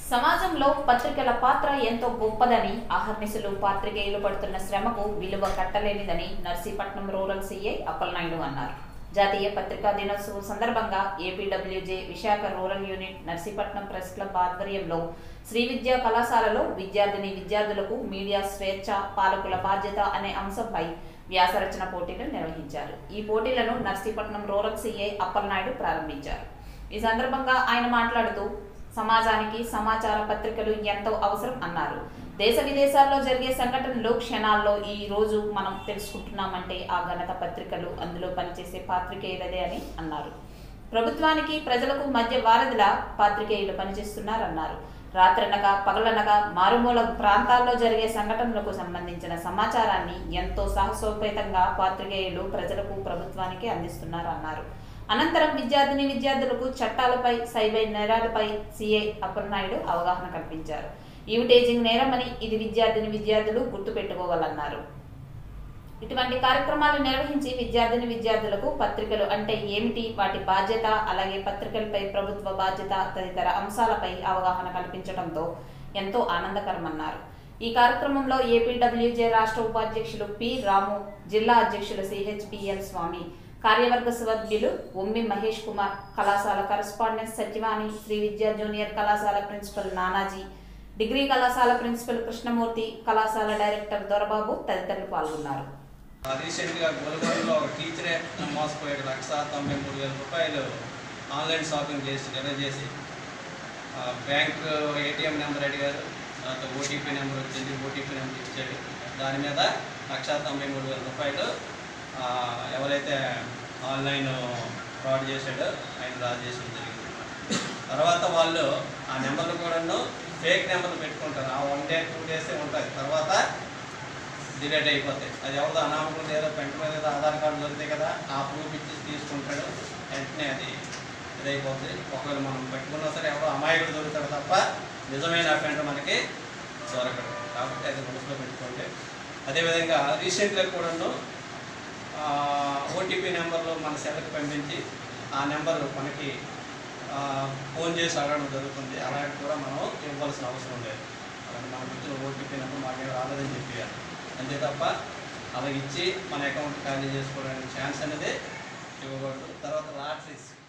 సమాజంలో పత్రికల పాత్ర ఎంతో గొప్పదని అహర్నిశలు పాత్రికేయులు పడుతున్న శ్రమకు విలువ కట్టలేనిదని నర్సీపట్నం రూరల్ సీఐ అప్పలనాయుడు అన్నారు జాతీయ పత్రికా దినోత్సవం సందర్భంగా APWJ Visakha rural unit Narsipatnam press club ఆధ్వర్యంలో శ్రీ విద్యా కళాశాలలో విద్యార్థిని విద్యార్థులకు మీడియా స్వేచ్ఛ పాలకుల బాధ్యత అనే అంశంపై వ్యాసరచన పోటీలు నిర్వహించారు ఈ పోటీలను నర్సీపట్నం రూరల్ సీఐ అప్పలనాయుడు ప్రారంభించారు ఈ సందర్భంగా ఆయన మాట్లాడుతూ సమాజానికి సమాచార పత్రికలు ఎంతో అవసరం అన్నారు దేశ విదేశాల్లో జరిగే సంఘటనలు క్షణాల్లో ఈ రోజు మనం తెలుసుకుంటున్నామంటే ఆ ఘనత పత్రికలు అందులో పనిచేసే పాత్రికేయులదే అని అన్నారు ప్రభుత్వానికి ప్రజలకు మధ్య వారధిలా పాత్రికేయులు పనిచేస్తున్నారన్నారు రాత్రనగా పగలనగా మారుమూల ప్రాంతాల్లో జరిగే సంఘటనలకు సంబంధించిన సమాచారాన్ని ఎంతో సాహసోపేతంగా పాత్రికేయులు ప్రజలకు ప్రభుత్వానికి అందిస్తున్నారన్నారు అనంతరం విద్యార్థిని విద్యార్థులకు చట్టాలపై సైబర్ నేరాలపై సిఐ అప్పలనాయుడు అవగాహన కల్పించారు ఈవిటేజింగ్ నేరమని ఇది విద్యార్థిని విద్యార్థులు గుర్తుపెట్టుకోవాలన్నారు ఇటువంటి కార్యక్రమాలు నిర్వహించి విద్యార్థిని విద్యార్థులకు పత్రికలు అంటే ఏమిటి వాటి బాధ్యత అలాగే పత్రికలపై ప్రభుత్వ బాధ్యత తదితర అంశాలపై అవగాహన కల్పించడంతో ఎంతో ఆనందకరమన్నారు ఈ కార్యక్రమంలో ఏపీడబ్ల్యూజే రాష్ట్ర ఉపాధ్యక్షులు పి రాము జిల్లా అధ్యక్షులు సిహెచ్పిఎల్ స్వామి కార్యవర్గ సభ్యులు ఉమ్మి మహేష్ కుమార్ కళాశాల కరస్పాండెంట్ సత్యవాణి శ్రీ విద్యా జూనియర్ కళాశాల ప్రిన్సిపల్ నానాజీ డిగ్రీ కళాశాల ప్రిన్సిపల్ కృష్ణమూర్తి కళాశాల డైరెక్టర్ దొరబాబు తదితరులు పాల్గొన్నారు రీసెంట్గా గోల్కొండలో ఒక టీచరే మోసపోయాడు లక్ష తొంభై మూడు వేల రూపాయలు ఆన్లైన్ షాపింగ్ చేసి డెలివరీ చేసి ఆ, బ్యాంక్ ఏటీఎం నెంబర్ అడిగారు తర్వాత ఓటీపీ నెంబర్ వచ్చింది ఓటీపీ నెంబర్ ఇచ్చాడు దాని మీద లక్ష తొంభై మూడు వేల రూపాయలు ఆ, ఎవరైతే ఆన్లైన్ ఫ్రాడ్ చేశాడో ఆయన డ్రా చేసి జరిగింది తర్వాత వాళ్ళు ఆ నెంబర్లు కూడాను ఫేక్ నెంబర్లు పెట్టుకుంటారు ఆ వన్ డే టూ డేసే ఉంటుంది తర్వాత డిలేట్ అయిపోతాయి అది ఎవరిదో అనామకులు ఏదో పెంట మీద ఏదో ఆధార్ కార్డు దొరికితే కదా ఆ ప్రూఫ్ ఇచ్చి తీసుకుంటాడు వెంటనే అది ఇదైపోతుంది ఒకవేళ మనం పెట్టుకున్నా సరే ఎవరో అమాయకుడు దొరుకుతాడు తప్ప నిజమైన పెంట మనకి దొరకడు కాబట్టి అది మనసులో పెట్టుకోండి అదేవిధంగా రీసెంట్గా కూడాను ఓటీపీ నెంబర్లు మన సెల్కి పంపించి ఆ నెంబర్ మనకి ఆ, ఫోన్ చేసి అడగడం జరుగుతుంది అలాంటి కూడా మనం ఇవ్వాల్సిన అవసరం లేదు అలాగే మనకు ఇచ్చిన ఓటీపీ నెంబర్ మాకేం రాలేదని చెప్పి అంతే తప్ప అలా ఇచ్చి మన అకౌంట్ ఖాళీ చేసుకోవడానికి ఛాన్స్ అనేది ఇవ్వకూడదు తర్వాత లాటరీస్